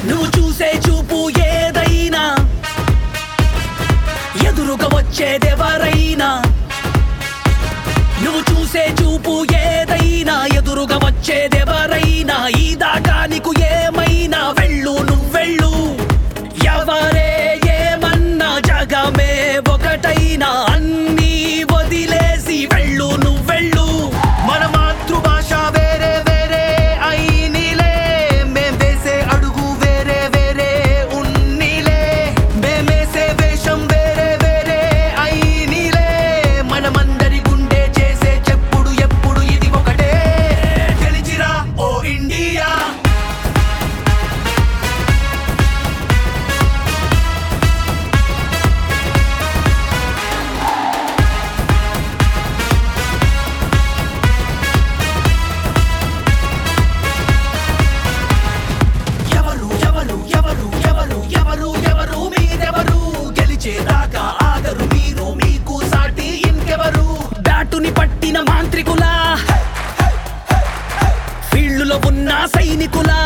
నువ్వు చూసే చూపు ఏదైనా ఎదురుగా వచ్చేదెవరైనా నువ్వు చూసే చూపు ఏదైనా ఎదురుగా వచ్చేదెవరైనా ఈ దాకా నీకు ఏమైనా వెళ్ళు నువ్వెళ్ళు ఎవరే ఏమన్నా జగమే ఒకటైనా అన్నీ వదిలేసి వెళ్ళు నువ్వెళ్ళు మన మాతృభాష వేరే వేరే అయినిలే మేం వేసే అడుగు వేరే వేరే ఉన్నిలే మేమేసే వేషం వేరే వేరే అయినిలే మనమందరి గుండె చేసే చెప్పుడు ఎప్పుడు ఇది ఒకటే గెలిచిరా ఓ ఇండియా ఎవరు ఎవరు ఎవరు ఎవరు ఎవరు ఎవరు మీరెవరు గెలిచేదాకా ఆగరు మీరు మీకు సాటి ఇంకెవరు బ్యాటుని పట్టిన మాంత్రికులా ఫీల్డులో ఉన్న సైనికులా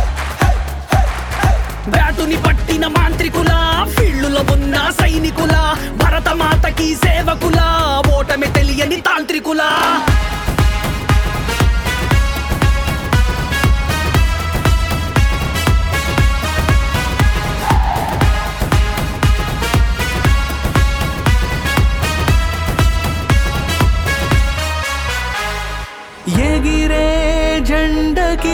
బ్యాటుని పట్టిన మాంత్రికులా ఫీల్డులో ఉన్న సైనికులా భరతమాతకి సేవకులా ఓటమి తెలియని తాంత్రికులా ఎగిరే జెండకి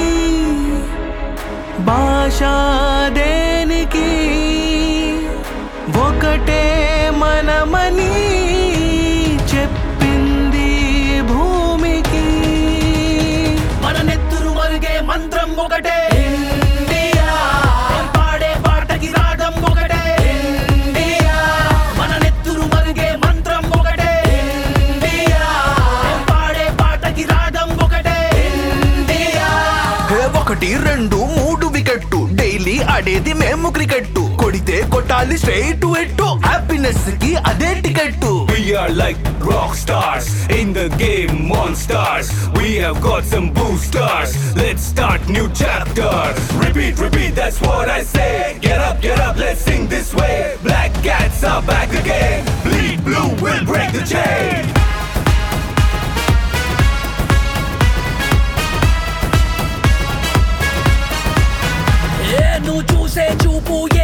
భాష దేనికి ఒకటే మనమని చెప్పింది భూమికి మన నెత్తురు మరుగే మంత్రం ఒకటే ఇండియా పాడే పాటకి రాగం ఒకటే ఇండియా మన నెత్తురు మరుగే మంత్రం ఒకటే ఇండియా పాడే పాటకి రాగం ఒకటే ఇండియా హే, ఒకటి రెండు మూడు వికెట్టు డైలీ ఆడేది మేము క్రికెట్ కొడితే కొట్టాలి స్ట్రైట్ ఎట్టు హ్యాపీనెస్ కి అదే ticket We are like rock stars in the game monsters. We have got some boosters. Let's start new chapter. Repeat, repeat, that's what I say. Get up, get up, let's sing this way. Black cats are back again. Bleed blue will break the chain. ఏ నువ్వు చూసే చూపు